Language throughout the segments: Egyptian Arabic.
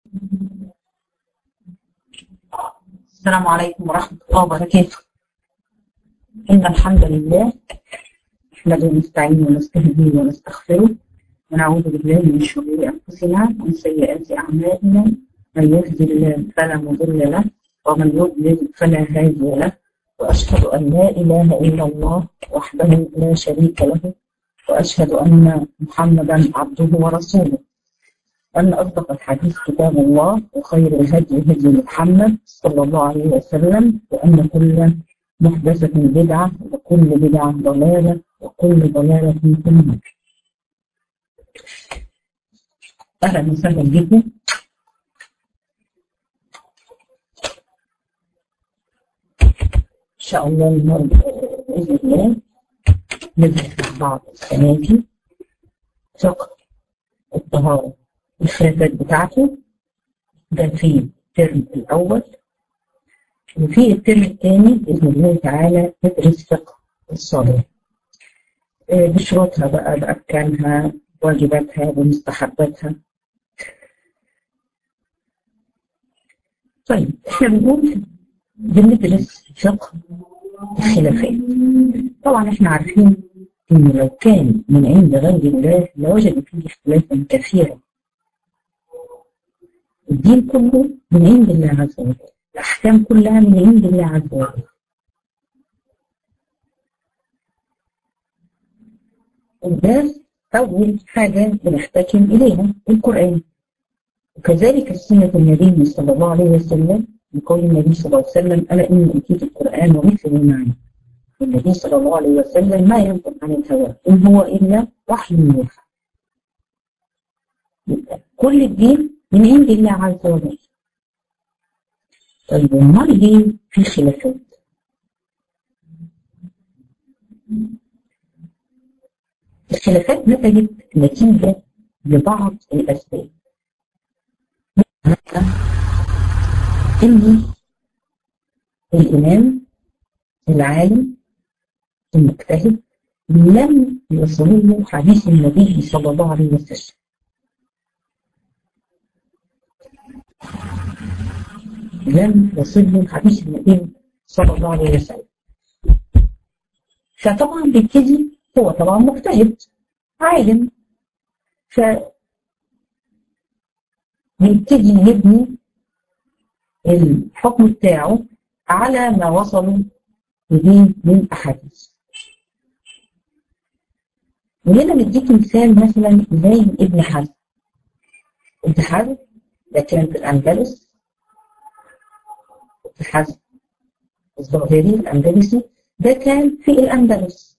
السلام عليكم ورحمة الله وبركاته إن الحمد لله نحمده ونستعينه ونستهديه ونستغفره ونعوذ بالله من شرور أنفسنا ومن سيئات أعمالنا من يهدي الله فلا مضل له ومن يضلل فلا هادي له وأشهد أن لا إله إلا الله وحده لا شريك له وأشهد أن محمدا عبده ورسوله أن أصدق الحديث كتاب الله وخير الهدي هدي محمد صلى الله عليه وسلم وأن كل محدثة بدعة وكل بدعة ضلالة وكل ضلالة في النار. أهلا وسهلا بكم إن شاء الله النهارده بإذن الله ندرس مع بعض السنة دي فقه الطهارة الخلافات بتاعته ده في الترم الأول وفي الترم الثاني بإذن الله تعالى ندرس فقه الصلاة بشروطها بقى بأركانها واجباتها ومستحباتها طيب احنا بنقول بندرس فقه الخلافات طبعا احنا عارفين ان لو كان من عند غير الله لوجد فيه اختلافا كثيرا الدين كله من عند الله عز وجل الأحكام كلها من عند الله عز وجل وده أول حاجة بنحتكم إليها القرآن وكذلك سنة النبي صلى الله عليه وسلم بقول النبي صلى الله عليه وسلم ألا إن أوتيت القرآن ومثله معي النبي صلى الله عليه وسلم ما ينطق عن الهوى إن هو إلا وحي يوحى كل الدين من عند الله عز وجل طيب امال ليه في خلافات الخلافات نتجت نتيجة لبعض الأسباب إن الإمام العالم المجتهد لم يصله حديث النبي صلى الله عليه وسلم لم يصله حديث النبي صلى الله عليه وسلم فطبعا بيبتدي هو طبعا مجتهد عالم ف بيبتدي يبني الحكم بتاعه على ما وصلوا إليه من أحاديث وهنا نديك مثال مثلا زي ابن حزم ابن حزم ده كان في الأندلس ابن حزم الظاهري الأندلسي ده كان في الأندلس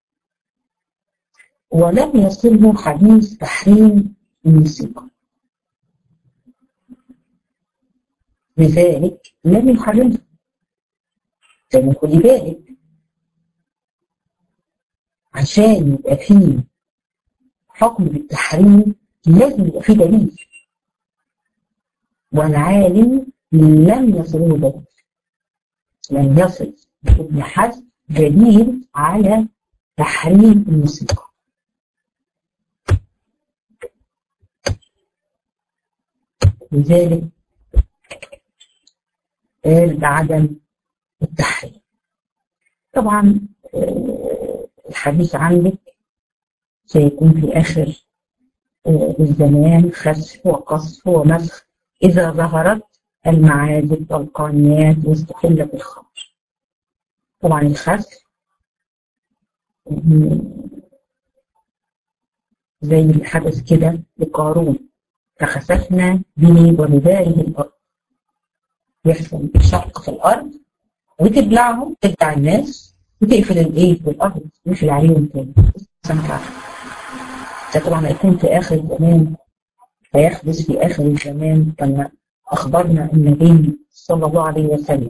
ولم يصله حديث تحريم الموسيقى لذلك لم يحرمها لأن خدي بالك عشان يبقى فيه حكم بالتحريم لازم يبقى فيه دليل والعالم لم يصله دليل لم يصل ابن حزم دليل على تحريم الموسيقى لذلك قال بعدم التحريم طبعا الحديث عندك سيكون في آخر الزمان خسف وقصف ومسخ إذا ظهرت المعازف والقانيات واستحلت الخمر طبعا الخسف زي اللي حدث كده لقارون فخسفنا به وبداره الأرض يحصل شق في الأرض وتبلعهم تبلع الناس وتقفل الايه الارض تقفل عليهم تاني ده طبعا هيكون في اخر الزمان هيحدث في اخر الزمان كما اخبرنا النبي صلى الله عليه وسلم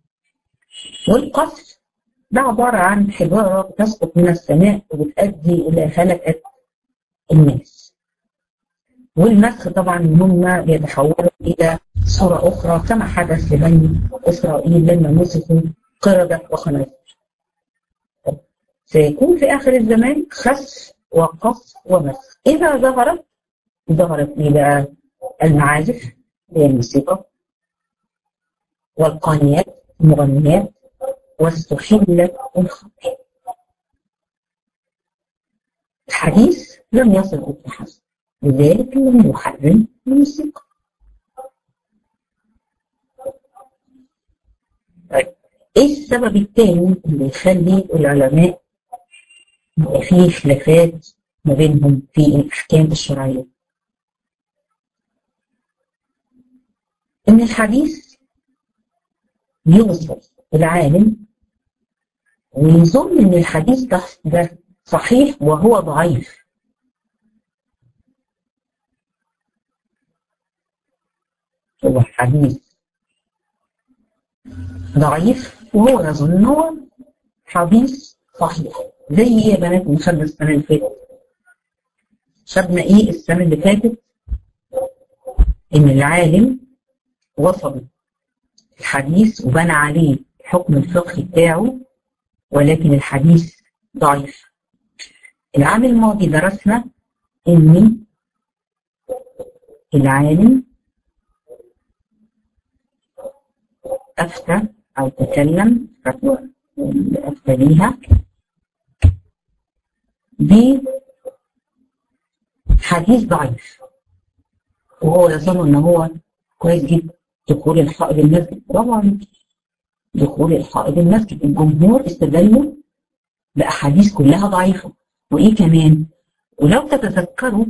والقصف ده عبارة عن حجارة بتسقط من السماء وبتؤدي إلى هلكة الناس والمسخ طبعا ان هم بيتحولوا الى صوره اخرى كما حدث لبني اسرائيل لما مسكوا قرده وخنازير. سيكون في اخر الزمان خس وقص ومسخ. اذا ظهرت ظهرت ايه بقى؟ المعازف هي الموسيقى والقانيات المغنيات واستحل الخمر الحديث لم يصل ابن حزم لذلك لم يحرم الموسيقى طيب ايه السبب الثاني اللي يخلي العلماء يبقى فيه خلافات ما بينهم في الاحكام الشرعيه ان الحديث يوصل العالم ويظن ان الحديث ده, ده صحيح وهو ضعيف هو حديث ضعيف وهو يظن ان هو حديث صحيح زي ايه يا بنات من خدنا السنه اللي فاتت خدنا ايه السنه اللي فاتت ان العالم وصل الحديث وبنى عليه الحكم الفقهي بتاعه ولكن الحديث ضعيف العام الماضي درسنا ان العالم افتى او تكلم فتوى افتى بيها بحديث ضعيف وهو يظن ان هو كويس جدا دخول الحائض المسجد برافو عليك دخول الحائض المسجد الجمهور استدلوا باحاديث كلها ضعيفه وايه كمان ولو تتذكروا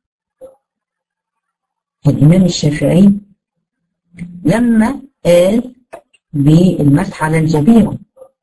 الامام الشافعي لما قال بالمسح على الجبيره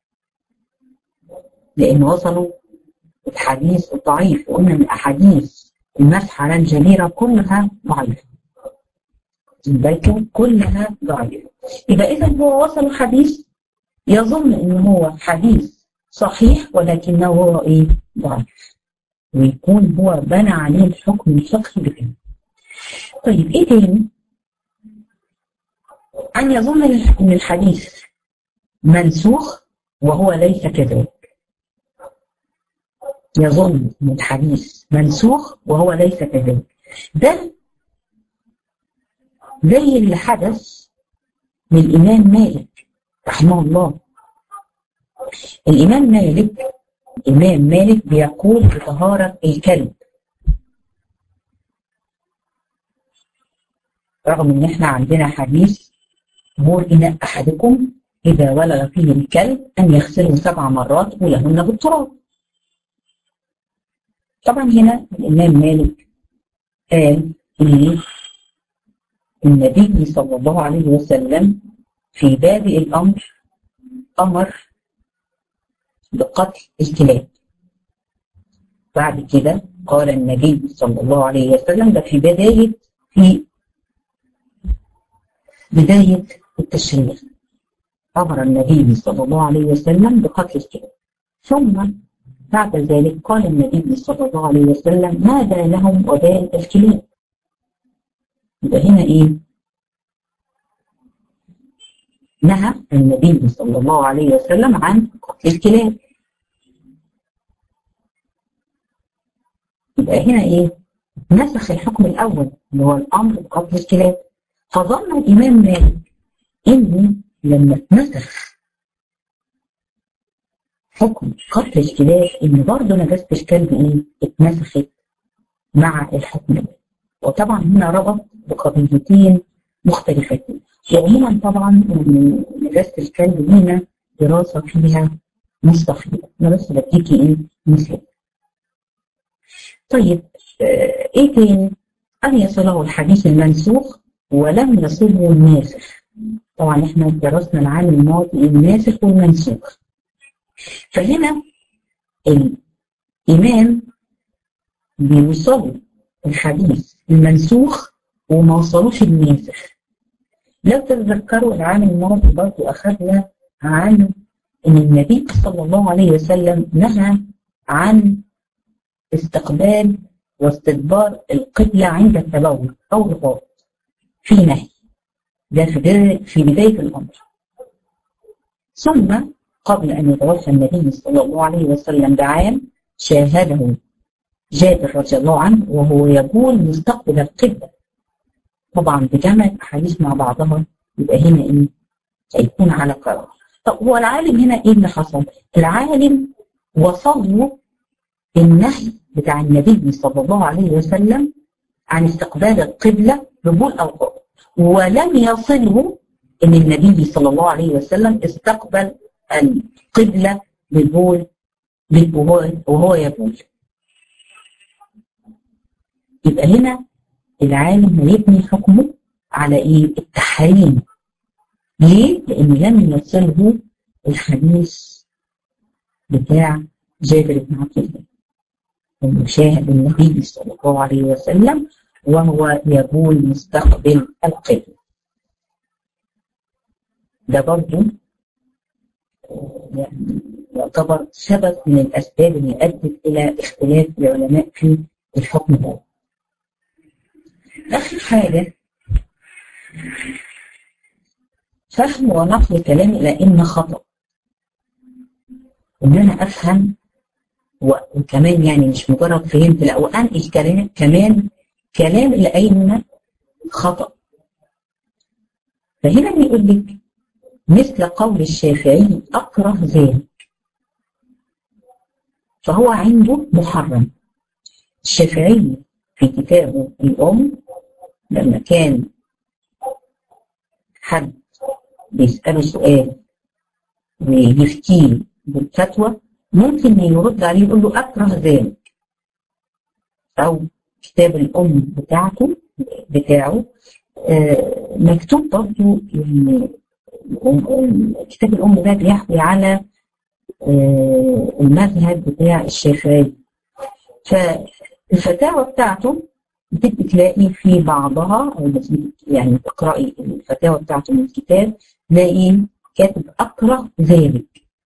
لان وصلوا الحديث الضعيف وقلنا من احاديث المسح على الجبيره كلها ضعيفه البيت كلها ضعيفه يبقى اذا هو وصل حديث يظن ان هو حديث صحيح ولكنه هو ايه ضعيف ويكون هو بنى عليه الحكم الفقهي بكده طيب ايه تاني ان يظن ان الحديث منسوخ وهو ليس كذلك يظن ان الحديث منسوخ وهو ليس كذلك ده زي اللي حدث للامام مالك رحمه الله الامام مالك الإمام مالك بيقول بطهارة الكلب رغم إن إحنا عندنا حديث مور إناء أحدكم إذا ولغ فيه الكلب أن يغسله سبع مرات ولهن بالتراب طبعا هنا الإمام مالك قال إن النبي صلى الله عليه وسلم في بادئ الأمر أمر بقتل الكلاب بعد كده قال النبي صلى الله عليه وسلم ده في بداية في بداية التشريع أمر النبي صلى الله عليه وسلم بقتل الكلاب ثم بعد ذلك قال النبي صلى الله عليه وسلم ماذا لهم وبال الكلاب يبقى هنا ايه نهى النبي صلى الله عليه وسلم عن قتل الكلاب يبقى هنا ايه نسخ الحكم الاول اللي هو الامر بقتل الكلاب فظن الامام مالك ان لما اتنسخ حكم قتل الكلاب ان برضه نجاسه الكلب ايه اتنسخت مع الحكم ده وطبعا هنا ربط بقضيتين مختلفتين وعموما طبعا نجاسه الكلب هنا دراسه فيها مستفيضه انا بس بديكي ايه مثال طيب آه ايه تاني؟ ان يصله الحديث المنسوخ ولم يصله الناسخ طبعا احنا درسنا العام الماضي الناسخ والمنسوخ فهنا الامام بيوصلوا الحديث المنسوخ وما وصلوش الناسخ لو تتذكروا العام الماضي برضه أخذنا عن أن النبي صلى الله عليه وسلم نهى عن استقبال واستدبار القبلة عند التبول أو الغائط في نهي ده في بداية الأمر ثم قبل أن يتوفى النبي صلى الله عليه وسلم بعام شاهده جابر رضي الله عنه وهو يقول مستقبل القبلة طبعا بجمع الأحاديث مع بعضها يبقى هنا إيه؟ هيكون على قرار طب هو العالم هنا إيه اللي حصل؟ العالم وصل له النهي بتاع النبي صلى الله عليه وسلم عن استقبال القبلة ببول أو قبل ولم يصله ان النبي صلى الله عليه وسلم استقبل القبلة بالبول وهو وهو يبول يبقى هنا العالم هيبني حكمه على ايه التحريم ليه لان لم يصله الحديث بتاع جابر بن عبد الله انه شاهد النبي صلى الله عليه وسلم وهو يبول مستقبل القبله ده برضه يعني يعتبر سبب من الأسباب اللي أدت إلى اختلاف العلماء في الحكم ده. آخر حاجة فهم ونقل كلام الأئمة خطأ. إن أنا أفهم وكمان يعني مش مجرد فهمت لا وأنقل كلام كمان كلام الأئمة خطأ. فهنا بيقول لك مثل قول الشافعي أكره ذلك فهو عنده محرم الشافعي في كتابه الأم لما كان حد بيسأله سؤال ويفتيه بالفتوى ممكن يرد عليه يقول له أكره ذلك أو كتاب الأم بتاعته بتاعه آه مكتوب برضه يعني كتاب الأم ده بيحوي على المذهب بتاع الشافعي فالفتاوى بتاعته بتبقي تلاقي في بعضها أو يعني تقرأي الفتاوى بتاعته من الكتاب تلاقي كاتب أكره ذلك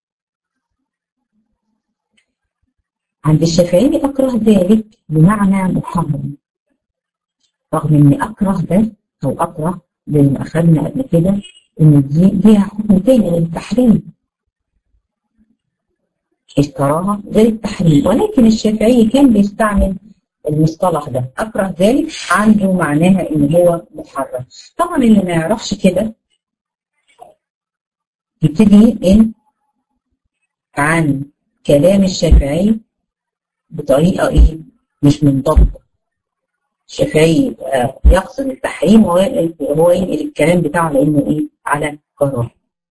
عند الشافعي أكره ذلك بمعنى محرم رغم إن أكره ده أو أكره زي ما أخذنا قبل كده ان دي ليها حكم تاني غير التحريم اشتراها غير التحريم ولكن الشافعي كان بيستعمل المصطلح ده اكره ذلك عنده معناها ان هو محرم طبعا اللي ما يعرفش كده يبتدي ان عن كلام الشافعي بطريقه ايه مش منضبطه الشافعي يقصد التحريم وهو هو ينقل الكلام بتاعه لانه ايه على قرار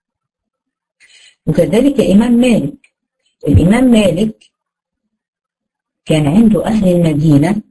وكذلك الامام مالك الامام مالك كان عنده اهل المدينه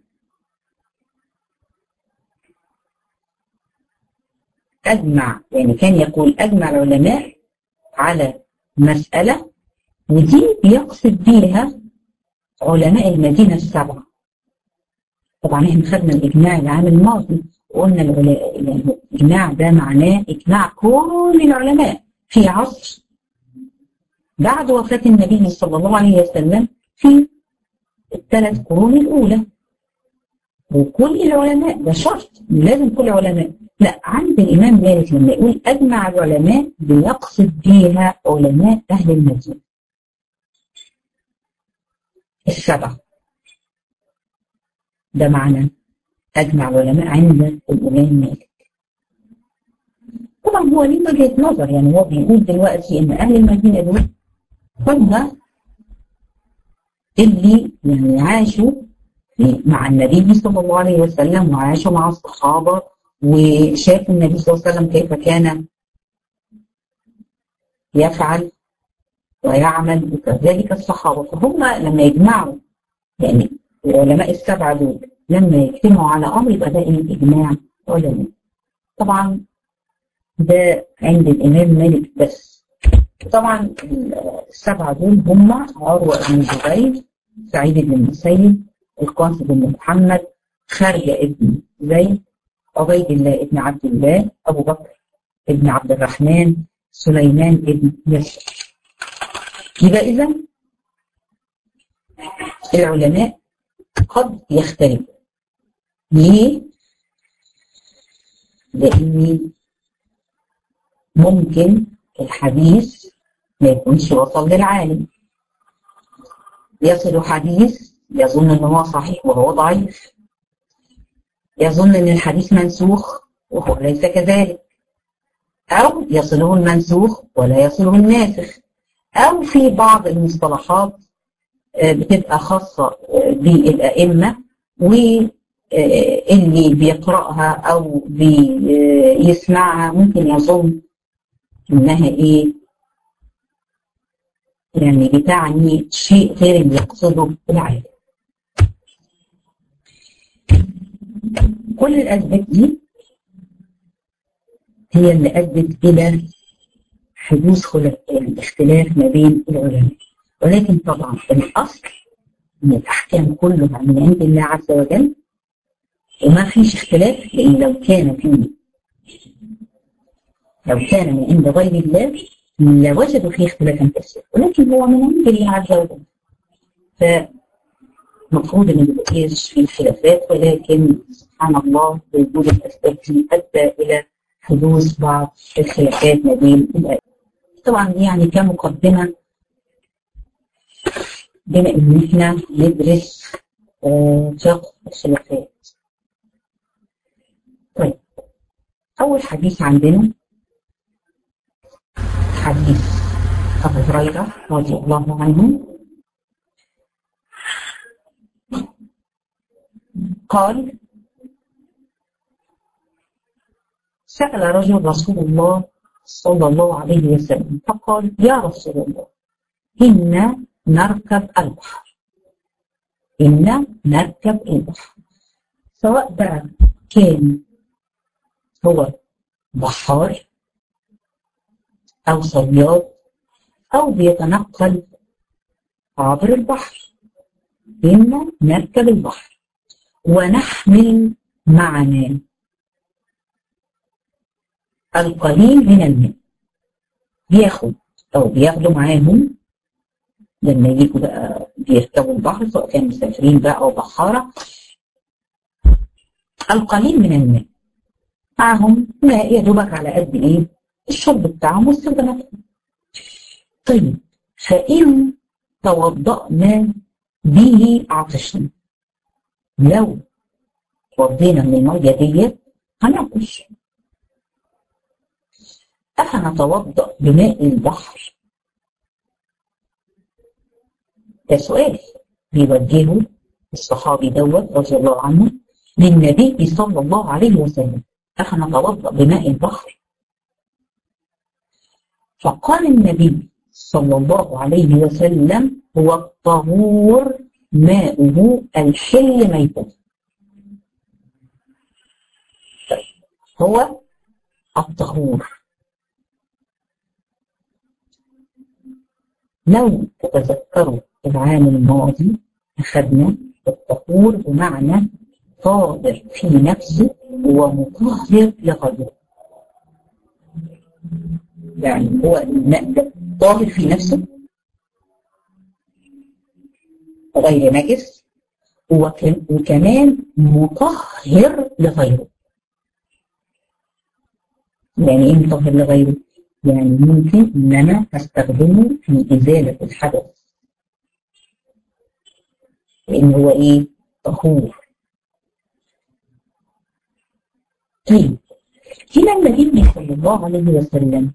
اجمع يعني كان يقول اجمع العلماء على مساله ودي بيقصد بيها علماء المدينه السبعه طبعا احنا خدنا الاجماع العام الماضي وقلنا الاجماع ده معناه اجماع كل العلماء في عصر بعد وفاة النبي صلى الله عليه وسلم في الثلاث قرون الأولى وكل العلماء ده شرط لازم كل العلماء لا عند الإمام مالك لما يقول أجمع العلماء بيقصد بيها علماء أهل المدينة السبعة ده معنى أجمع العلماء عند الإمام مالك طبعا هو ليه وجهة نظر يعني هو بيقول دلوقتي إن أهل المدينة دول هم اللي يعني عاشوا مع النبي صلى الله عليه وسلم وعاشوا مع الصحابة وشافوا النبي صلى الله عليه وسلم كيف كان يفعل ويعمل وكذلك الصحابة فهم لما يجمعوا يعني العلماء السبعة دول لما يجتمعوا على أمر يبقى ده إجماع علماء طبعا ده عند الإمام مالك بس طبعا السبعة دول هم عروة بن الزبير سعيد بن المسيب القاسم بن محمد خارجة ابن زيد عبيد الله ابن عبد الله أبو بكر ابن عبد الرحمن سليمان ابن يسر يبقى إذا العلماء قد يختلف ليه؟ لأن ممكن الحديث ما يكونش وصل للعالم يصل حديث يظن ان هو صحيح وهو ضعيف يظن ان الحديث منسوخ وهو ليس كذلك أو يصله المنسوخ ولا يصله الناسخ أو في بعض المصطلحات بتبقى خاصة بالأئمة واللي بيقرأها أو بيسمعها ممكن يظن إنها إيه يعني بتعني شيء غير اللي يقصده العالم كل الأسباب دي هي اللي أدت إلى حدوث خلاف يعني اختلاف ما بين العلماء ولكن طبعا الأصل إن الأحكام كلها من عند الله عز وجل وما فيش اختلاف لأن لو كان فيه لو كان من عند غير الله لوجدوا فيه اختلافا كثيرا ولكن هو من عند الله عز وجل فالمفروض ان ما يبقاش فيه خلافات ولكن سبحان الله بوجود الاسباب دي ادى الى حدوث بعض الخلافات ما بين الآيات. طبعا يعني كمقدمه بما ان احنا ندرس فقه الخلافات. طيب اول حديث عندنا حديث أبو هريرة رضي الله عنه قال سأل رجل رسول الله صلى الله عليه وسلم فقال يا رسول الله إنا نركب البحر إنا نركب البحر سواء بقى كان هو بحار أو صياد أو بيتنقل عبر البحر إما نركب البحر ونحمل معنا القليل من الماء بياخد أو بياخدوا معاهم لما يجوا بقى بيركبوا البحر سواء كانوا مسافرين بقى أو بحارة القليل من الماء معهم ماء يا دوبك على قد إيه الشرب بتاعهم واستخداماتهم طيب فإن توضأنا به عطشنا لو توضينا من المية ديت هنعطش أفنتوضأ بماء البحر ده سؤال بيوجهه الصحابي دوت رضي الله عنه للنبي صلى الله عليه وسلم أفنتوضأ بماء البحر فقال النبي صلى الله عليه وسلم هو الطهور ماؤه الحل ميته هو الطهور لو تتذكروا العام الماضي أخذنا الطهور بمعنى طاهر في نفسه ومطهر لغيره يعني هو الماء ده طاهر في نفسه غير نجس وكمان مطهر لغيره يعني ايه مطهر لغيره؟ يعني ممكن ان انا استخدمه في ازاله الحدث لان هو ايه؟ طهور طيب هنا النبي صلى الله عليه وسلم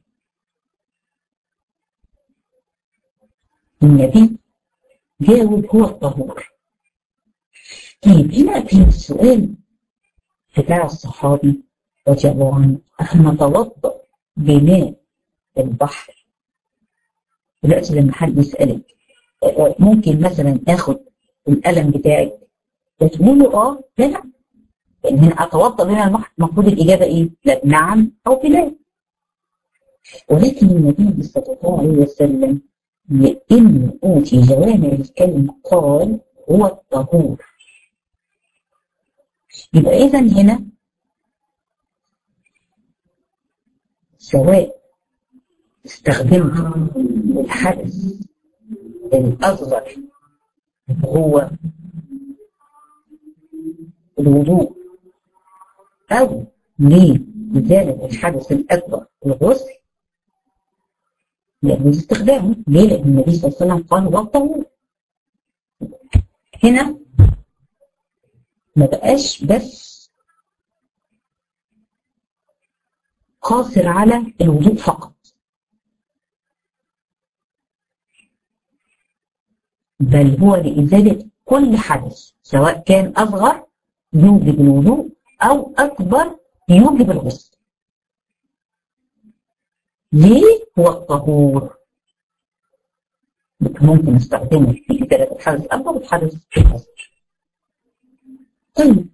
النبي جاوب هو الطهور طيب هنا في السؤال بتاع الصحابي رضي الله عنه أفنتوضأ بماء البحر دلوقتي لما حد يسألك ممكن مثلا آخد القلم بتاعك وتقول له اه لا لا لان هنا اتوضا بماء البحر المفروض الاجابه ايه؟ لا نعم او بلا ولكن النبي صلى الله عليه وسلم لأن أوتي جوامع الكلم قال هو الطهور يبقى إذا هنا سواء استخدمت الحدث الأصغر هو الوضوء أو لإزالة الحدث الأكبر الغسل يجوز استخدامه ليه؟ لأن النبي صلى الله عليه وسلم قال هو الطهور هنا ما بقاش بس قاصر على الوضوء فقط بل هو لإزالة كل حدث سواء كان أصغر يوجب الوضوء أو أكبر يوجب الغسل ليه هو الطهور ممكن نستخدمه في إزالة الحدث الأكبر والحدث الأصغر طيب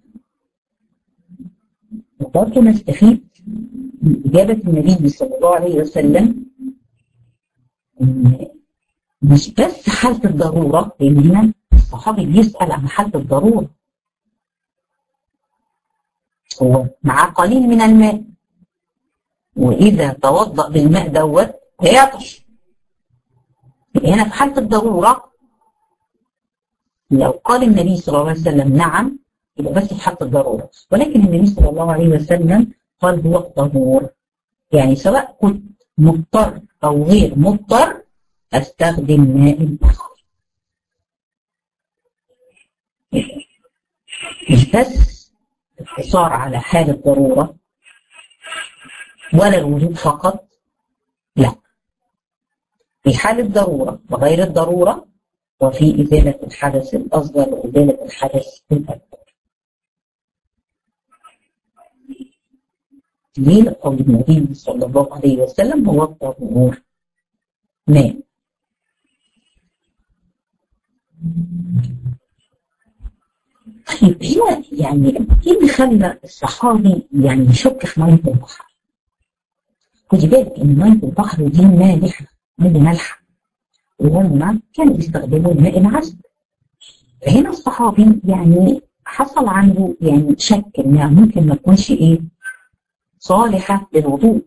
وبرضه نستفيد من إجابة النبي صلى الله عليه وسلم إن مش بس حالة الضرورة لأن هنا الصحابي بيسأل عن حالة الضرورة هو معاه قليل من الماء وإذا توضأ بالماء دوت هيعطش هنا في حالة الضرورة لو قال النبي صلى الله عليه وسلم نعم يبقى بس في حالة الضرورة ولكن النبي صلى الله عليه وسلم قال هو الطهور يعني سواء كنت مضطر أو غير مضطر استخدم ماء البحر مش بس اقتصار على حالة ضرورة ولا الوجود فقط لا في حالة ضرورة وغير الضرورة وفي إزالة الحدث الأصغر وإزالة الحدث الأكبر ليه لقول النبي صلى الله عليه وسلم هو الطهور ماء طيب هنا يعني ايه اللي خلى الصحابي يعني يشك في ميه البحر؟ خدي بالك ان ميه البحر دي مالحه ميه مالحه وهم كانوا بيستخدموا الماء العذب فهنا الصحابي يعني حصل عنده يعني شك انها ممكن ما تكونش ايه صالحه للوضوء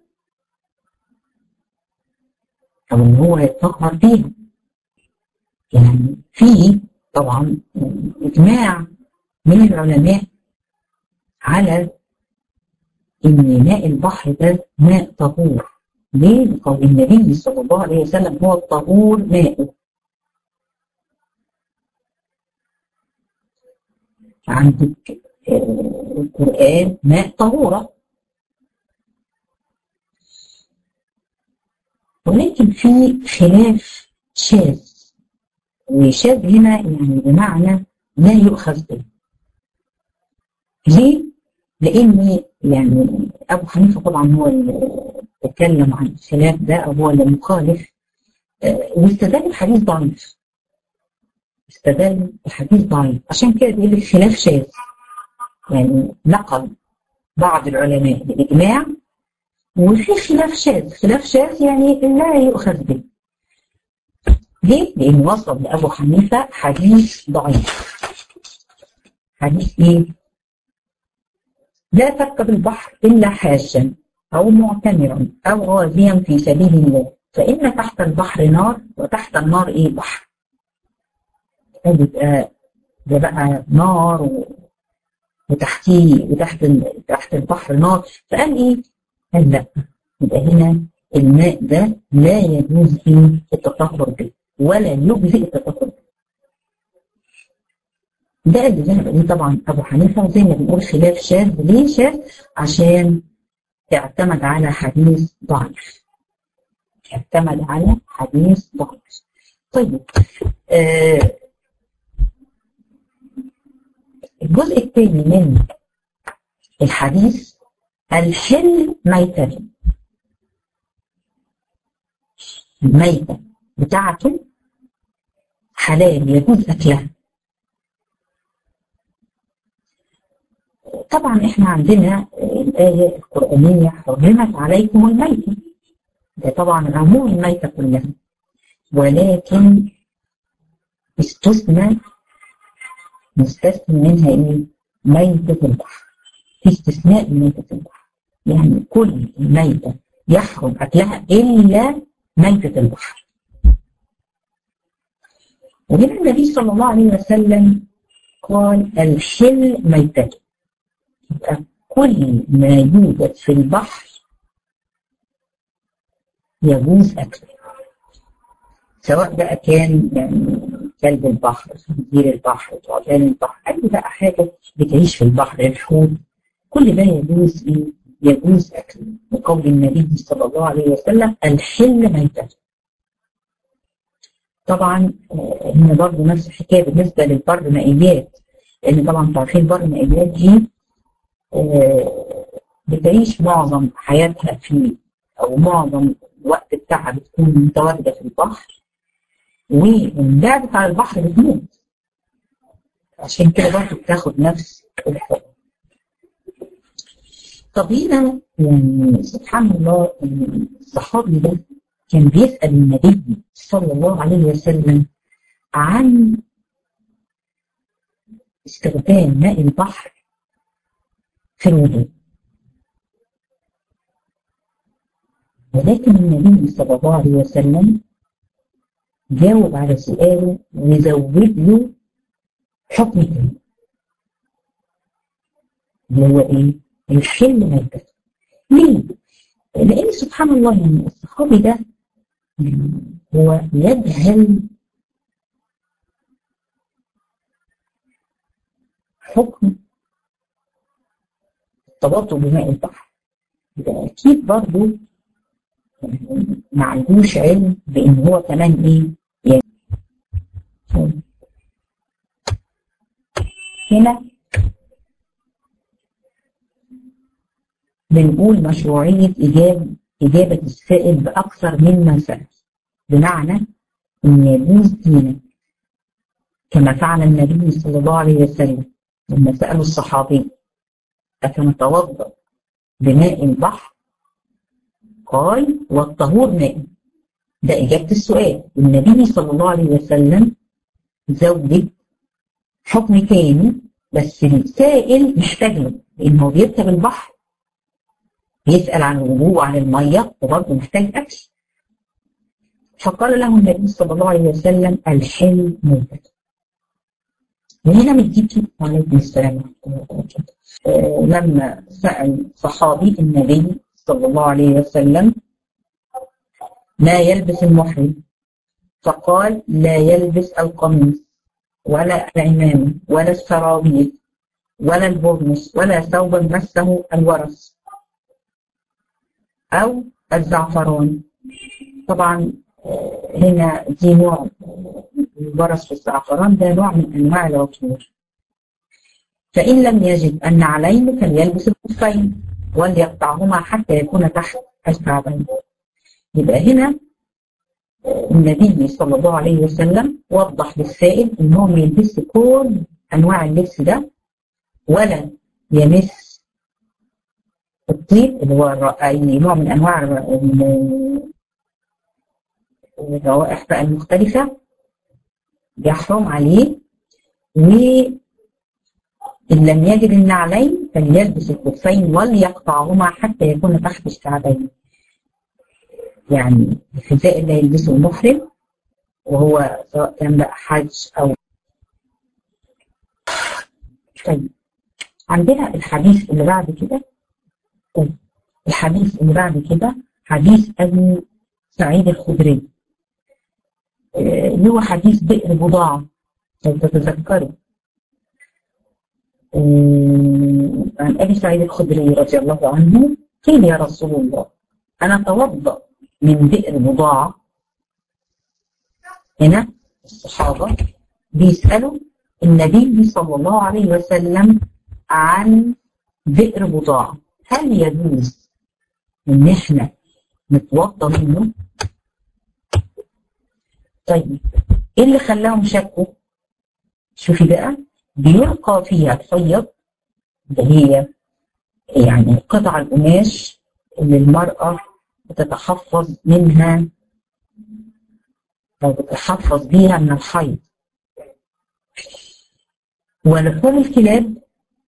او ان هو يتطهر بيها يعني في طبعا اجماع من العلماء على ان ماء البحر ده ماء طهور ليه؟ لقول النبي صلى الله عليه وسلم هو الطهور ماءه عندك القرآن ماء طهورة ولكن في خلاف شاذ وشاذ هنا يعني بمعنى لا يؤخذ به ليه؟ لأن يعني أبو حنيفة طبعا هو اللي تكلم عن الخلاف ده أو هو اللي مخالف واستدل الحديث ضعيف استدل الحديث ضعيف عشان كده بيقول الخلاف شاذ يعني نقل بعض العلماء بالإجماع وفي خلاف شاذ خلاف شاذ يعني لا يؤخذ به ليه؟ لأن وصل لأبو حنيفة حديث ضعيف حديث إيه؟ لا تركب البحر إلا حاجا أو معتمرا أو غازيا في سبيل الله فإن تحت البحر نار وتحت النار إيه بحر يبقى ده بقى نار و... وتحتيه وتحت تحت البحر نار فقال إيه؟ قال لا يبقى هنا الماء ده لا يجوز فيه التطهر به ولا يجزئ التطهر به ده اللي ذهب اليه طبعا ابو حنيفه زي ما بنقول خلاف شاذ ليه شاذ؟ عشان اعتمد على حديث ضعيف اعتمد على حديث ضعيف طيب آه الجزء الثاني من الحديث الحل ميتة الميتة بتاعته حلال يجوز أكلها طبعا احنا عندنا الآية القرآنية حرمت عليكم الميتة ده طبعا عموم الميتة كلها ولكن استثنى مستثنى منها ايه؟ ميتة البحر في استثناء ميتة البحر يعني كل ميتة يحرم أكلها إلا ميتة البحر وهنا النبي صلى الله عليه وسلم قال الحل ميتته يبقى كل ما يوجد في البحر يجوز أكله سواء بقى كان يعني كلب البحر خنزير البحر ثعبان البحر أي بقى حاجة بتعيش في البحر الحوت كل ده يجوز إيه يجوز أكله وقول النبي صلى الله عليه وسلم الحل ميتة طبعا هنا برضه نفس الحكاية بالنسبة للبر مائيات لأن طبعا تعرفين بر مائيات دي بتعيش معظم حياتها في أو معظم الوقت بتاعها بتكون متواجدة في البحر ومن بعدت على البحر بتموت عشان كده برضه بتاخد نفس الحكم طب هنا يعني سبحان الله الصحابي ده كان بيسأل النبي صلى الله عليه وسلم عن استخدام ماء البحر في الوضوء ولكن النبي صلى الله عليه وسلم جاوب على سؤاله وزود له حكم تاني اللي هو ايه؟ الحل ميتة ليه؟ لأن سبحان الله يعني الصحابي ده هو يجهل حكم التباطؤ بماء البحر يبقى أكيد برضه ما عندوش علم بإن هو كمان إيه يعني هنا بنقول مشروعية إجابة إجابة السائل بأكثر مما سأل بمعنى إن يجوز دينك كما فعل النبي صلى الله عليه وسلم لما سألوا الصحابي أفنتوضأ بماء البحر قال والطهور ماء ده إجابة السؤال النبي صلى الله عليه وسلم زود حكم تاني بس السائل محتاج له لأن هو بيركب البحر بيسأل عن الوضوء وعن المية وبرضه محتاج أكل فقال له النبي صلى الله عليه وسلم الحل موتة وهنا مديكي وعليكم السلام ورحمة الله وبركاته آه لما سأل صحابي النبي صلى الله عليه وسلم ما يلبس المحرم فقال لا يلبس القميص ولا العمامة ولا السرابيل ولا البرنس ولا ثوبا مسه الورس أو الزعفران طبعا هنا دي نوع البرص والزعفران ده نوع من أنواع العطور فإن لم يجد أن عليه فليلبس الخفين وليقطعهما حتى يكون تحت الكعبين يبقى هنا النبي صلى الله عليه وسلم وضح للسائل ان هو ما يلبسش كل انواع اللبس ده ولا يمس الطيب اللي هو اي نوع من انواع الروائح بقى المختلفه يحرم عليه وإن لم يجد النعلين فليلبس الخفين وليقطعهما حتى يكون تحت الكعبين يعني الحذاء اللي يلبسه المحرم وهو سواء كان بقى حج او طيب عندنا الحديث اللي بعد كده طيب الحديث اللي بعد كده حديث ابي سعيد الخدري اللي هو حديث بئر بضاعة لو تتذكروا عن ابي سعيد الخدري رضي الله عنه قيل يا رسول الله انا اتوضا من بئر بضاعة هنا الصحابة بيسألوا النبي صلى الله عليه وسلم عن بئر بضاعة هل يجوز ان احنا نتوضا منه طيب ايه اللي خلاهم شكوا شوفي بقى بيلقى فيها الحيض اللي هي يعني قطع القماش اللي المرأة بتتحفظ منها أو بتتحفظ بيها من الحيض ولحوم الكلاب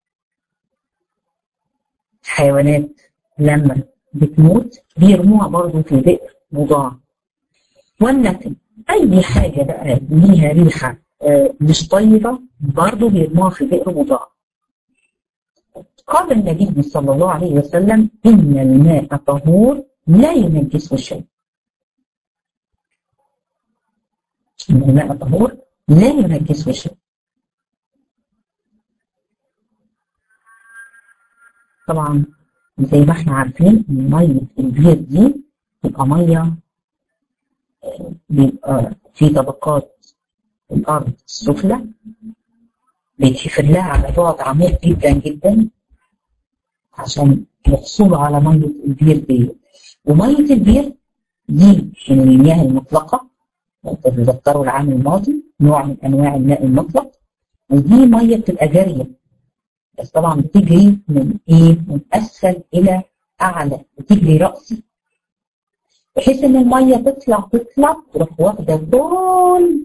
حيوانات لما بتموت بيرموها برضه في بئر مضاعف والنتن أي حاجة بقى ليها ريحة مش طيبة برضه بيرموها في بئر مضاعف قال النبي صلى الله عليه وسلم إن الماء طهور لا ينجسه شيء إن الماء طهور لا ينجسه شيء طبعا زي ما احنا عارفين ان ميه البير دي تبقى ميه بيبقى في طبقات الارض السفلى بيتحفر لها على بعد عميق جدا جدا عشان الحصول على ميه البير دي وميه البير دي من المياه المطلقه تتذكروا العام الماضي نوع من انواع الماء المطلق ودي ميه بتبقى جاريه بس طبعا بتجري من ايه؟ من اسفل الى اعلى بتجري راسي بحيث ان الميه تطلع تطلع تروح واخده كل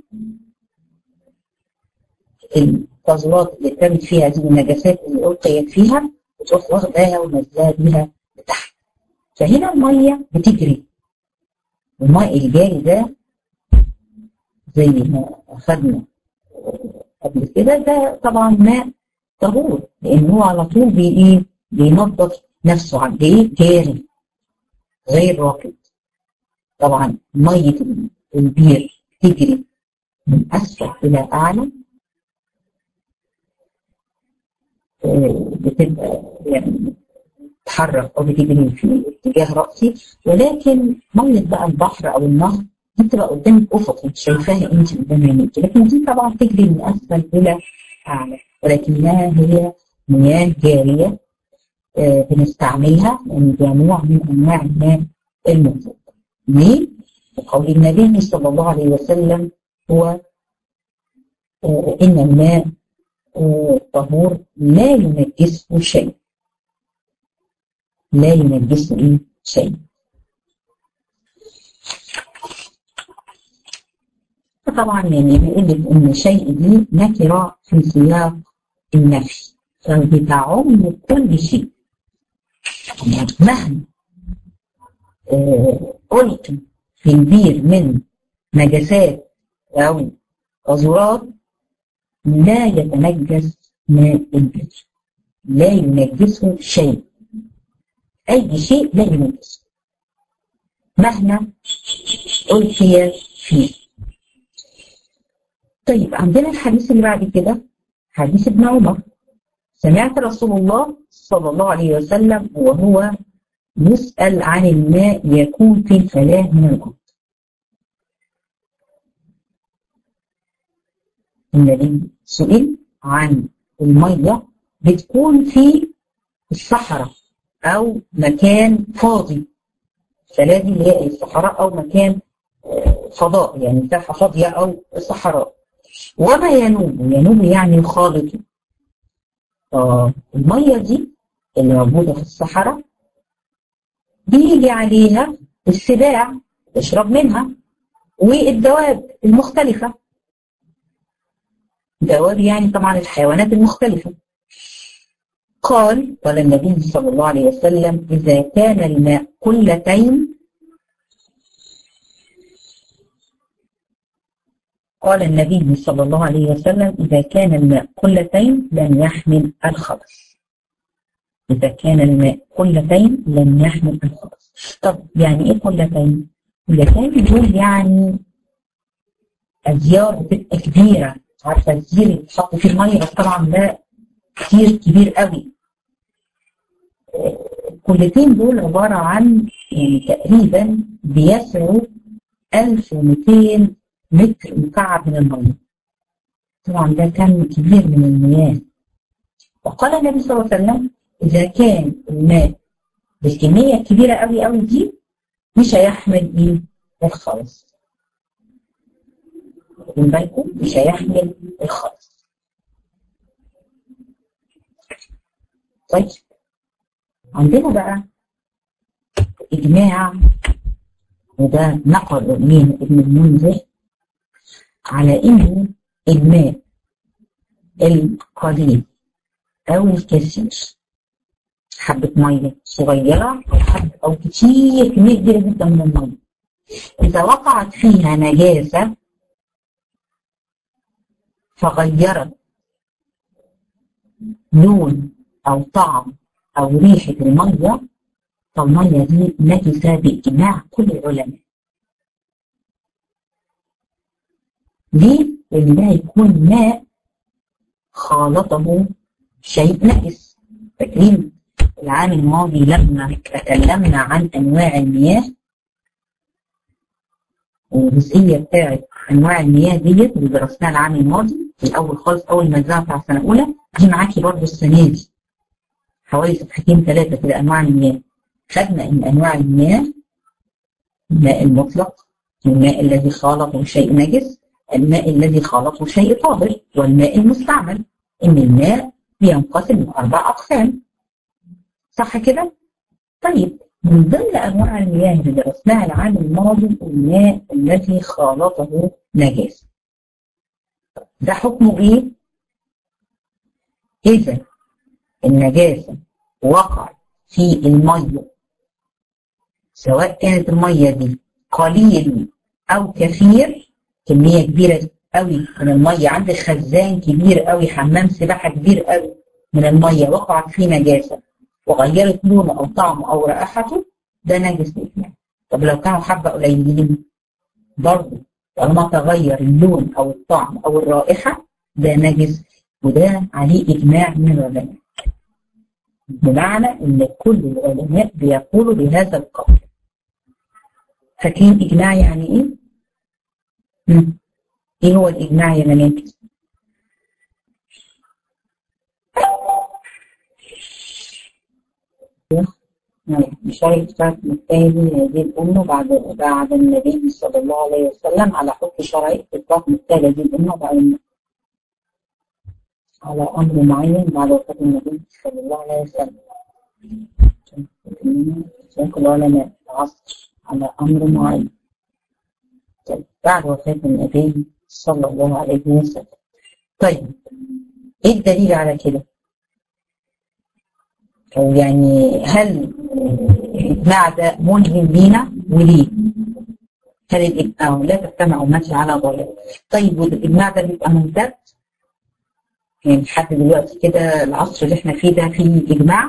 القذورات اللي اترمت فيها دي والنجاسات اللي القيت فيها وتروح واخداها ونزلها بيها لتحت فهنا الميه بتجري الماء الجاري ده زي ما اخذنا قبل كده ده طبعا ماء طهور لان هو على طول بي ايه بينظف نفسه عند ايه جاري غير راكد طبعا ميه البير تجري من اسفل الى اعلى بتبقى يعني تتحرك او بتجري في اتجاه راسي ولكن ميه بقى البحر او النهر دي بتبقى قدامك افق انت شايفاها انت قدام عينيك لكن دي طبعا تجري من اسفل الى اعلى ولكنها هي مياه جاريه آه بنستعملها لان ده نوع من انواع الماء المطلق ليه؟ وقول النبي صلى الله عليه وسلم هو آه ان الماء آه طهور لا ينجسه شيء لا ينجسه ايه شيء فطبعا يعني نقول ان شيء دي نكره في سياق النفي فبتعم كل شيء مهما قلت في البير من نجسات او قذورات لا يتنجس ماء البير لا ينجسه شيء اي شيء لا ينجسه مهما ألقي فيه طيب عندنا الحديث اللي بعد كده حديث ابن عمر سمعت رسول الله صلى الله عليه وسلم وهو يسأل عن الماء يكون في الفلاة من الأرض النبي سئل عن المية بتكون في الصحراء أو مكان فاضي الفلاة دي اللي هي الصحراء أو مكان فضاء يعني مساحة فاضية أو صحراء وما ينوب ينوب يعني خالط آه المية دي اللي موجودة في الصحراء بيجي عليها السباع تشرب منها والدواب المختلفة دواب يعني طبعا الحيوانات المختلفة قال قال النبي صلى الله عليه وسلم إذا كان الماء قلتين قال النبي صلى الله عليه وسلم إذا كان الماء قلتين لم يحمل الخبث إذا كان الماء قلتين لم يحمل الخبث طب يعني إيه قلتين؟ قلتين دول يعني أزيار بتبقى كبيرة عارفة الزير اللي بتحط فيه المية بس طبعا ده كتير كبير قوي الكلتين دول عبارة عن يعني تقريبا بيسعوا 1200 متر مكعب من المية طبعا ده كم كبير من المياه وقال النبي صلى الله عليه وسلم إذا كان الماء بالكمية الكبيرة قوي قوي دي مش هيحمل إيه الخلص واخدين بالكم مش هيحمل الخلص طيب عندنا بقى إجماع وده نقل من ابن المنذر على إنه الماء القليل أو الكثير حبة مية صغيرة أو حب أو كتير كمية كبيرة جدا من المية إذا وقعت فيها نجاسة فغيرت لون أو طعم أو ريحة المية فالمية دي نجسة بإجماع كل العلماء ليه؟ لأن ده يكون ماء خالطه شيء نجس فاكرين العام الماضي لما تكلمنا عن أنواع المياه الجزئية بتاعت أنواع المياه ديت اللي درسناها العام الماضي في الأول خالص أول مجزرة بتاع سنة أولى دي معاكي برضه السنة دي حوالي صفحتين ثلاثة كده أنواع المياه خدنا إن أنواع المياه الماء المطلق الماء الذي خالطه شيء نجس الماء الذي خالطه شيء طاهر والماء المستعمل إن الماء بينقسم لأربع أقسام صح كده؟ طيب من ضمن أنواع المياه اللي درسناها العام الماضي الماء الذي خالطه نجاسة ده حكمه إيه؟ إذا النجاسة وقع في المية سواء كانت المية دي قليل أو كثير كمية كبيرة قوي من المية عندك خزان كبير قوي حمام سباحة كبير قوي من المية وقعت فيه نجاسة وغيرت لونه أو طعمه أو رائحته ده نجس بإجماع طب لو كانوا حبة قليلين برضه طالما تغير اللون أو الطعم أو الرائحة ده نجس وده عليه إجماع من العلماء بمعنى إن كل العلماء بيقولوا بهذا القول فاكرين إجماع يعني إيه؟ مم. إيه هو الإجماع يا بنات؟ بشرط بتاعت الثاني هذه الأمة بعد بعد النبي صلى الله عليه وسلم على حكم شرعي إطلاق مثال هذه الأمة بعد على أمر معين بعد وفاة النبي صلى الله عليه وسلم كل علماء العصر على أمر معين طيب بعد وفاة النبي صلى الله عليه وسلم طيب إيه الدليل على كده؟ أو يعني هل الإجماع ده ملهم بينا وليه؟ هل الإجماع لا تجتمع أمتي على ضلال طيب والإجماع ده بيبقى ممتد؟ يعني لحد دلوقتي كده العصر اللي احنا فيه ده فيه إجماع؟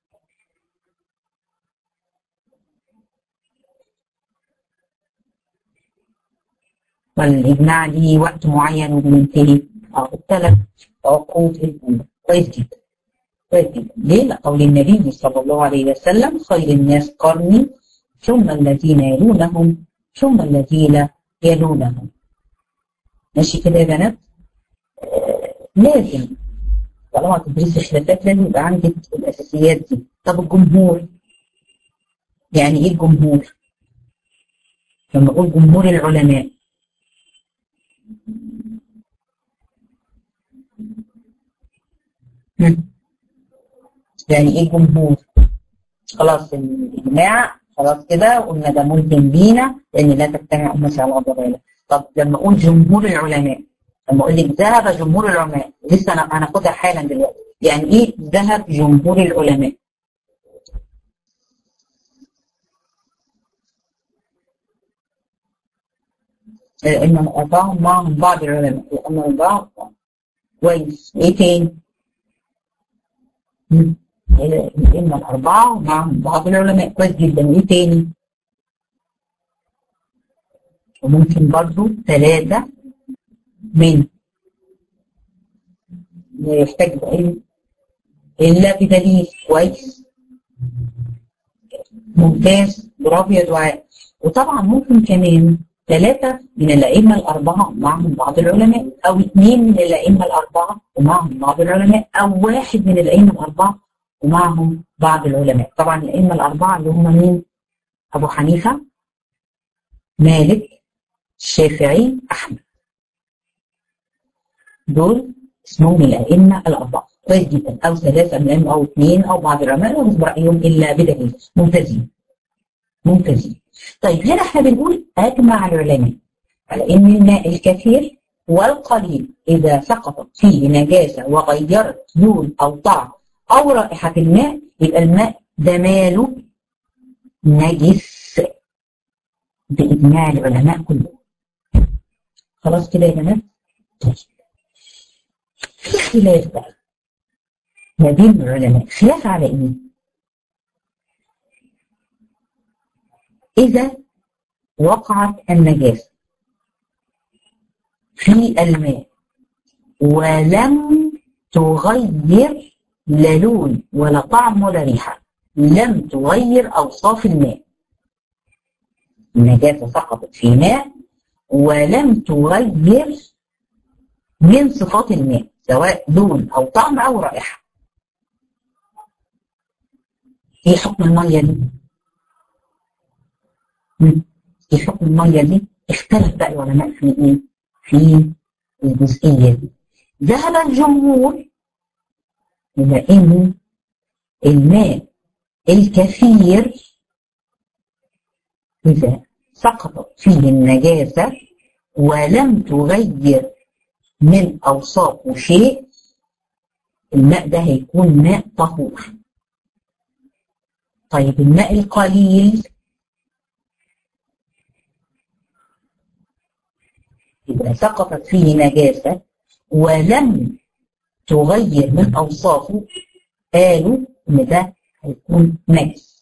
والإجماع ليه وقت معين وبينتهي أو الثلاث عقود الأولى كويس جدا كويس جدا ليه؟ لقول النبي صلى الله عليه وسلم خير الناس قرني ثم الذين يلونهم ثم الذين يلونهم ماشي كده يا بنات؟ آه لازم طالما تدرسي خلافات لازم يبقى عندك الأساسيات دي طب الجمهور يعني إيه الجمهور؟ لما أقول جمهور العلماء يعني ايه جمهور خلاص الاجماع خلاص كده قلنا ده ملزم بينا لان لا تجتمع امتي على ضلاله طب لما اقول جمهور العلماء لما اقول لك ذهب جمهور العلماء لسه انا هناخدها حالا دلوقتي يعني ايه ذهب جمهور العلماء لأن أربعهم معهم بعض العلماء لأن أربعة كويس إيه تاني؟ إما الأربعة ومعهم بعض العلماء كويس جدا إيه تاني؟ وممكن برضو ثلاثة من لا يحتاج بعلم إلا بدليل كويس ممتاز برافو يا دعاء وطبعا ممكن كمان ثلاثة من الأئمة الأربعة ومعهم بعض العلماء أو اثنين من الأئمة الأربعة ومعهم بعض العلماء أو واحد من الأئمة الأربعة ومعهم بعض العلماء طبعا الأئمة الأربعة اللي هم مين؟ أبو حنيفة مالك الشافعي أحمد دول اسمهم الأئمة الأربعة كويس جدا أو ثلاثة من الأئمة أو اثنين أو بعض العلماء وليس برأيهم إلا بدليل ممتازين ممتازين طيب هنا احنا بنقول أجمع العلماء على إن الماء الكثير والقليل إذا سقطت فيه نجاسة وغيرت لون أو طعم أو رائحة الماء يبقى الماء ده ماله نجس بإجماع العلماء كلهم خلاص كده يا بنات؟ طيب في خلاف بقى ما بين العلماء خلاف على ايه؟ إذا وقعت النجاسة في الماء ولم تغير لا لون ولا طعم ولا ريحة لم تغير أوصاف الماء النجاسة سقطت في ماء ولم تغير من صفات الماء سواء لون أو طعم أو رائحة ايه حكم المية دي؟ ايه حكم المية دي؟ اختلف بقى العلماء في ايه؟ في الجزئية دي ذهب الجمهور إلى إن الماء الكثير إذا سقطت فيه النجاسة ولم تغير من أوصافه شيء الماء ده هيكون ماء طهور طيب الماء القليل إذا سقطت فيه نجاسة ولم تغير من أوصافه قالوا إن ده هيكون نجس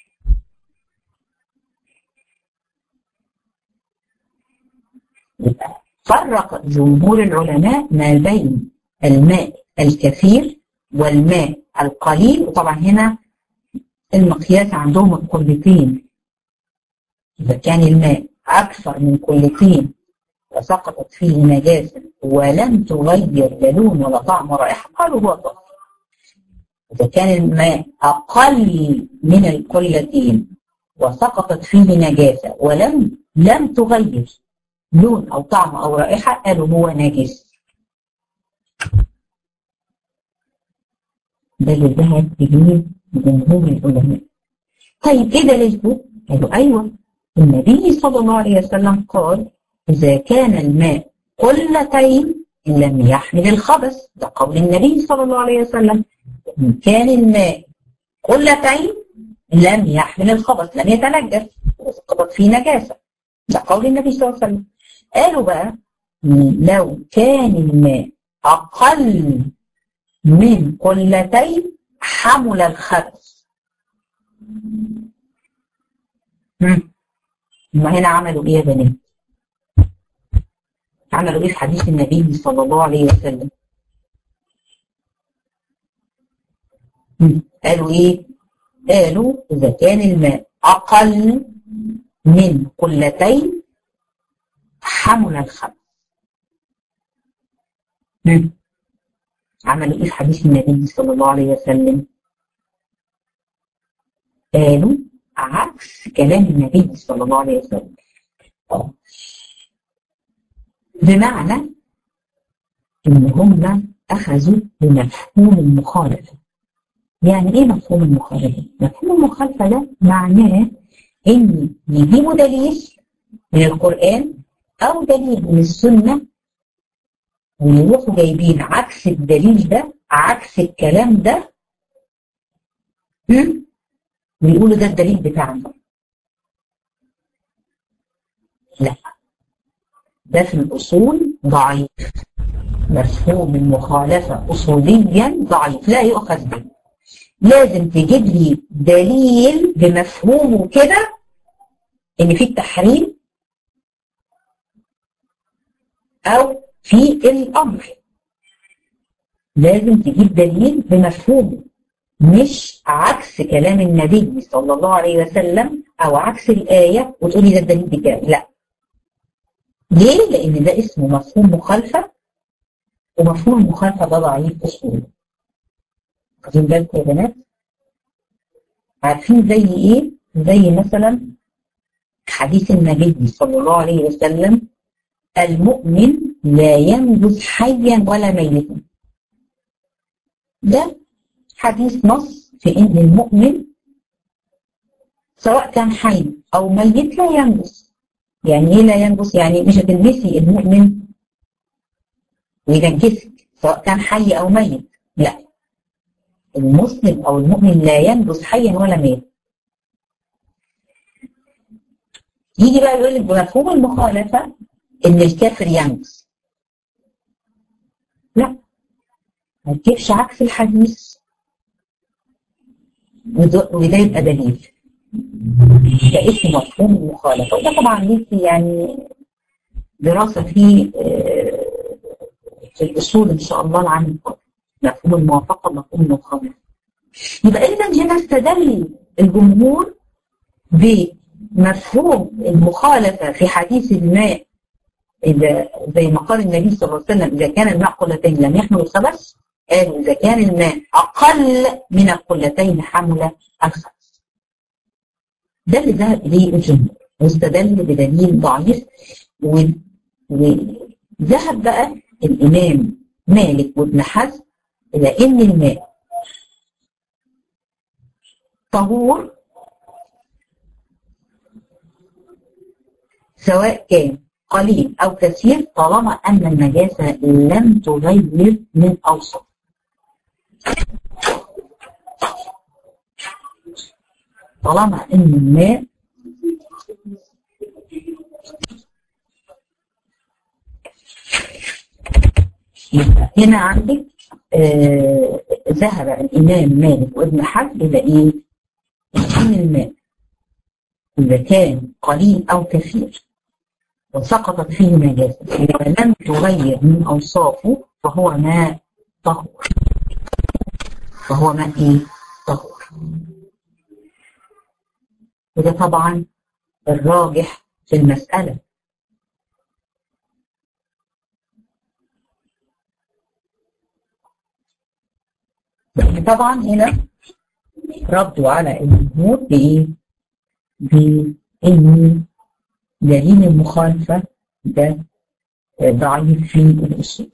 يبقى فرق جمهور العلماء ما بين الماء الكثير والماء القليل وطبعا هنا المقياس عندهم القلتين إذا كان الماء أكثر من قلتين وسقطت فيه نجاسة ولم تغير لا لون ولا طعم ولا رائحة قالوا هو طهر إذا كان الماء أقل من القلتين وسقطت فيه نجاسة ولم لم تغير لون أو طعم أو رائحة قالوا هو نجس ده اللي ذهب إليه جمهور العلماء طيب إيه دليلته؟ قالوا أيوه النبي صلى الله عليه وسلم قال إذا كان الماء قلتين إن لم يحمل الخبث ده قول النبي صلى الله عليه وسلم إن كان الماء قلتين لم يحمل الخبث لم يتنجس وسقطت فيه نجاسة ده قول النبي صلى الله عليه وسلم قالوا بقى لو كان الماء أقل من قلتين حمل الخبث ما هنا عملوا ايه يا بنات عملوا ايه في حديث النبي صلى الله عليه وسلم قالوا ايه قالوا اذا كان الماء اقل من قلتين حمل الخبث عملوا ايه في حديث النبي صلى الله عليه وسلم قالوا عكس كلام النبي صلى الله عليه وسلم بمعنى ان هم اخذوا بمفهوم المخالفه يعني ايه مفهوم المخالفه مفهوم المخالفه ده معناه ان يجيبوا دليل من القران او دليل من السنه ويروحوا جايبين عكس الدليل ده عكس الكلام ده ويقولوا ده الدليل بتاعنا لا ده في الأصول ضعيف مفهوم المخالفة أصوليا ضعيف لا يؤخذ به لازم تجيب لي دليل بمفهومه كده إن في التحريم أو في الأمر لازم تجيب دليل بمفهومه مش عكس كلام النبي صلى الله عليه وسلم أو عكس الآية وتقولي ده الدليل بتاعي لا ليه؟ لأن ده اسمه مفهوم مخالفة ومفهوم المخالفة ده ضعيف أصول. واخدين بالكم يا بنات؟ عارفين زي إيه؟ زي مثلا حديث النبي صلى الله عليه وسلم المؤمن لا ينجز حيا ولا ميتا. ده حديث نص في إن المؤمن سواء كان حي أو ميت لا ينجز. يعني ايه لا ينجس يعني مش هتلبسي المؤمن وينجسك سواء كان حي او ميت لا المسلم او المؤمن لا ينجس حيا ولا ميت يجي بقى يقول لك بمفهوم المخالفه ان الكافر ينجس لا ما تجيبش عكس الحديث وده يبقى دليل ده اسمه مفهوم المخالفة وده طبعا ليكي يعني دراسة في في الأصول إن شاء الله العام القادم مفهوم الموافقة مفهوم المخالفة يبقى إذا هنا استدل الجمهور بمفهوم المخالفة في حديث الماء إذا زي ما قال النبي صلى الله عليه وسلم إذا كان الماء قلتين لم يحمل الخبث قالوا إذا كان الماء أقل من القلتين حمل الخبث ده اللي ذهب إليه الجمهور واستدل بدليل ضعيف وذهب بقى الإمام مالك وابن حزم إلى إن الماء طهور سواء كان قليل أو كثير طالما أن النجاسة لم تغير من أوصاف طالما أن الماء هنا عندك آه ذهب الإمام مالك وابن حزم إلى إيه؟ أن الماء إذا كان قليل أو كثير وسقطت فيه نجاسة ولم تغير من أوصافه فهو ماء طهور فهو ماء إيه؟ طهور وده طبعا الراجح في المسألة طبعا هنا ردوا على الجمهور بإيه؟ بإن دليل المخالفة ده ضعيف في الأصول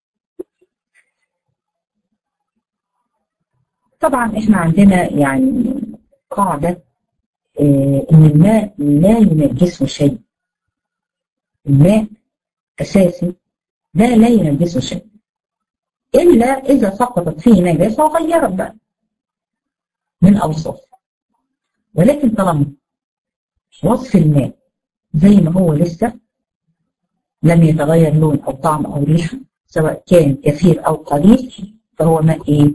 طبعا احنا عندنا يعني قاعدة اه ان الماء لا ينجسه شيء الماء اساسي ده لا ينجسه شيء الا اذا سقطت فيه نجاسة وغيرت بقى من اوصافه ولكن طالما وصف الماء زي ما هو لسه لم يتغير لون او طعم او ريحه سواء كان كثير او قليل فهو ماء ايه؟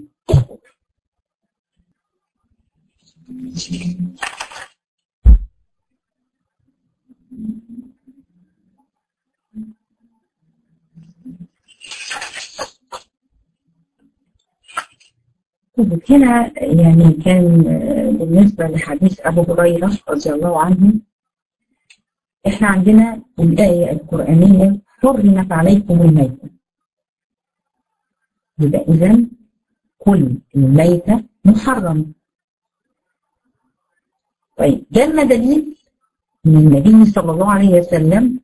هنا يعني كان بالنسبة لحديث أبو هريرة رضي الله عنه احنا عندنا الآية القرآنية حرمت عليكم الميتة يبقى إذا كل الميتة محرم طيب جالنا دليل من النبي صلى الله عليه وسلم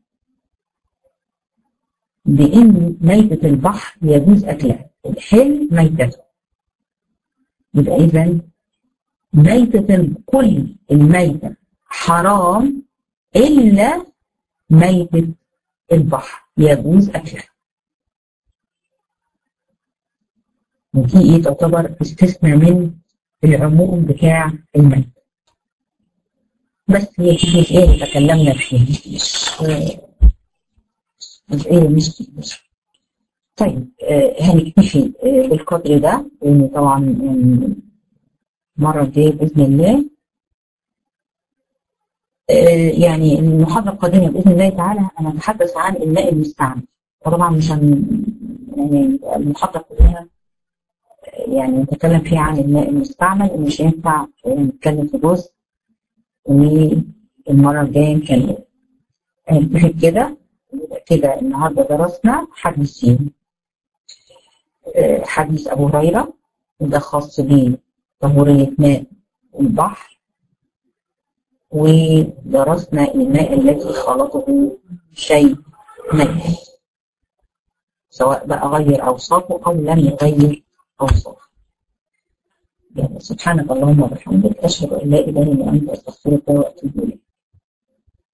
بإن ميتة البحر يجوز أكلها الحل ميتته يبقى إذا ميتة كل الميتة حرام إلا ميتة البحر يجوز أكلها ودي إيه تعتبر استثناء من العموم بتاع الميت بس هي دي الجزئية اللي تكلمنا فيها جزئية مش كبيرة طيب آه هنكتفي آه بالقدر ده لأن طبعا المرة الجاية بإذن الله يعني المحاضرة القادمة بإذن الله تعالى أنا أتحدث عن الماء المستعمل طبعا مش هن يعني المحاضرة كلها يعني نتكلم فيها عن الماء المستعمل مش ينفع نتكلم في جزء والمرة الجاية نتكلم هنتفق كده كده النهاردة درسنا حديثين حديث أبو هريرة وده خاص بطهورية ماء البحر ودرسنا الماء الذي خلطه شيء ميت سواء بقى غير أوصافه أو لم يغير أوصافه يعني سبحانك اللهم وبحمدك أشهد أن لا إله إلا أنت أستغفرك وأتوب إليك